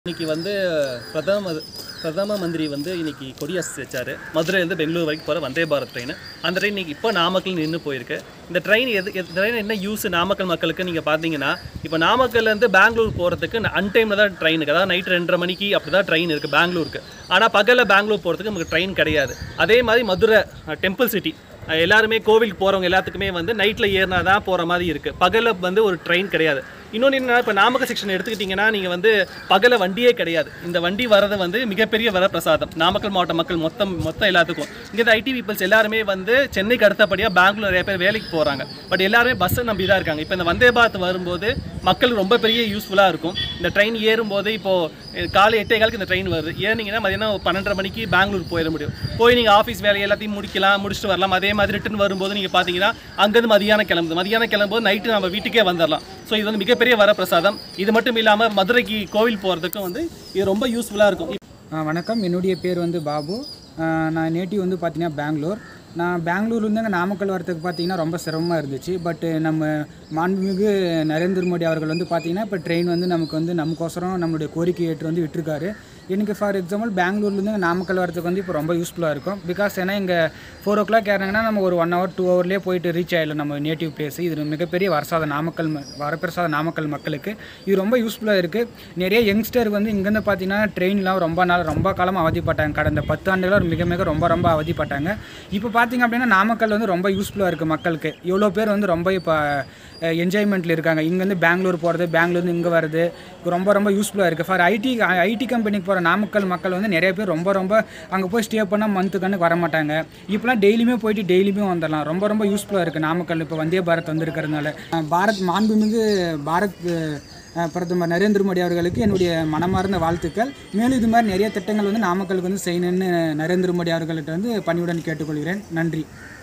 இன்னைக்கு வந்து பிரதம பிரதம மந்திரி வந்து இன்னைக்கு கொடியசை வச்சாரு மதுரையிலேருந்து பெங்களூர் வரைக்கும் போகிற வந்தே பாரத் ட்ரெயின் அந்த ட்ரெயின் இன்னைக்கு இப்போ நாமக்கல் நின்று போயிருக்கு இந்த ட்ரெயின் எது இந்த ட்ரெயின் என்ன யூஸ் நாமக்கல் மக்களுக்கு நீங்கள் பார்த்தீங்கன்னா இப்போ நாமக்கல்லேருந்து பெங்களூர் போகிறதுக்கு அன்டைமில் தான் ட்ரெயின் இருக்குது அதாவது நைட் ரெண்டரை மணிக்கு அப்படி தான் ட்ரெயின் இருக்குது பெங்களூருக்கு ஆனால் பகலில் பெங்களூர் போகிறதுக்கு நமக்கு ட்ரெயின் கிடையாது அதே மாதிரி மதுரை டெம்பிள் சிட்டி எல்லாருமே கோவிலுக்கு போகிறவங்க எல்லாத்துக்குமே வந்து நைட்டில் ஏறினா தான் போகிற மாதிரி இருக்குது பகலில் வந்து ஒரு ட்ரெயின் கிடையாது இன்னொன்று என்ன இப்போ நாமக்கல் செக்ஷன் எடுத்துக்கிட்டிங்கன்னா நீங்கள் வந்து பகல வண்டியே கிடையாது இந்த வண்டி வரது வந்து மிகப்பெரிய வரப்பிரசாதம் நாமக்கல் மாவட்ட மக்கள் மொத்தம் மொத்தம் எல்லாத்துக்கும் இங்கே ஐடி பீப்புள்ஸ் எல்லாருமே வந்து சென்னைக்கு அடுத்தபடியாக பெங்களூர் நிறைய பேர் வேலைக்கு போகிறாங்க பட் எல்லாருமே பஸ்ஸை நம்பி தான் இருக்காங்க இப்போ இந்த வந்தே பாரத் வரும்போது மக்களுக்கு ரொம்ப பெரிய யூஸ்ஃபுல்லாக இருக்கும் இந்த ட்ரெயின் ஏறும்போது இப்போது காலை எட்டே காலுக்கு இந்த ட்ரெயின் வருது ஏறினீங்கன்னா மதியானம் பன்னெண்டரை மணிக்கு பெங்களூர் போயிட முடியும் போய் நீங்கள் ஆஃபீஸ் வேலை எல்லாத்தையும் முடிக்கலாம் முடிச்சுட்டு வரலாம் அதே மாதிரி ரிட்டர்ன் வரும்போது நீங்கள் பார்த்தீங்கன்னா அங்கேருந்து மதியானம் கிளம்புது மதியானம் கிளம்பும்போது நைட்டு நம்ம வீட்டுக்கே வந்துடலாம் ஸோ இது வந்து மிகப்பெரிய வரப்பிரசாதம் இது மட்டும் இல்லாமல் மதுரைக்கு கோவில் போகிறதுக்கும் வந்து இது ரொம்ப யூஸ்ஃபுல்லாக இருக்கும் ஆ, வணக்கம் என்னுடைய பேர் வந்து பாபு ஆ, நான் நேட்டிவ் வந்து பார்த்தீங்கன்னா பெங்களூர் நான் பெங்களூர்லேருந்து அங்கே நாமக்கல் வரத்துக்கு பார்த்தீங்கன்னா ரொம்ப சிரமமாக இருந்துச்சு பட் நம்ம மாண்புமிகு நரேந்திர மோடி அவர்கள் வந்து பார்த்தீங்கன்னா இப்போ ட்ரெயின் வந்து நமக்கு வந்து நமக்கோசரம் நம்மளுடைய கோரிக்கை ஏற்று வந்து விட்டுருக்காரு எனக்கு ஃபார் எக்ஸாம்பிள் பெங்களூர்லேருந்து அங்கே நாமக்கல் வரதுக்கு வந்து இப்போ ரொம்ப யூஸ்ஃபுல்லாக இருக்கும் பிகாஸ் ஏன்னா இங்கே ஃபோர் ஓ கிளாக் ஏறினாங்கன்னா நம்ம ஒரு ஒன் ஹவர் டூ ஹவர்லேயே போயிட்டு ரீச் ஆகிடலாம் நம்ம நேட்டிவ் பிளேஸ் இது மிகப்பெரிய வரசாத நாமக்கல் ம- வரப்பிரசாத நாமக்கல் மக்களுக்கு இது ரொம்ப யூஸ்ஃபுல்லாக இருக்குது நிறைய யங்ஸ்டர் வந்து இங்கேருந்து பார்த்தீங்கன்னா ட்ரெயின்லாம் ரொம்ப நாள் ரொம்ப காலமாக அவதிப்பட்டாங்க கடந்த பத்து ஆண்டுகளாக மிக மிக ரொம்ப ரொம்ப அவதிப்பட்டாங்க இப்போ பார்த்தீங்க அப்படின்னா நாமக்கல் வந்து ரொம்ப யூஸ்ஃபுல்லாக இருக்குது மக்களுக்கு எவ்வளோ பேர் வந்து ரொம்ப இப்போ என்ஜாய்மெண்ட்டில் இருக்காங்க இங்கேருந்து பெங்களூர் போகிறது பெங்களூர்லேருந்து இங்கே வருது இது ரொம்ப ரொம்ப யூஸ்ஃபுல்லாக இருக்குது ஃபார் ஐடி ஐடி கம்பெனிக்கு போகிற நாமக்கல் மக்கள் வந்து நிறைய பேர் ரொம்ப ரொம்ப அங்கே போய் ஸ்டே பண்ணால் மந்த்து கணக்கு வர மாட்டாங்க இப்போலாம் டெய்லியுமே போயிட்டு டெய்லியுமே வந்துடலாம் ரொம்ப ரொம்ப யூஸ்ஃபுல்லாக இருக்குது நாமக்கல் இப்போ வந்தே பாரத் வந்திருக்கிறதுனால அஹ் பாரத் மாண்புமிகு பாரத் அஹ் பிரதமர் நரேந்திர மோடி அவர்களுக்கு என்னுடைய மனமார்ந்த வாழ்த்துக்கள் மேலும் இது மாதிரி நிறைய திட்டங்கள் வந்து நாமக்கலுக்கு வந்து செய்யணும்னு நரேந்திர மோடி அவர்கள்ட்ட வந்து பணியுடன் கேட்டுக்கொள்கிறேன் நன்றி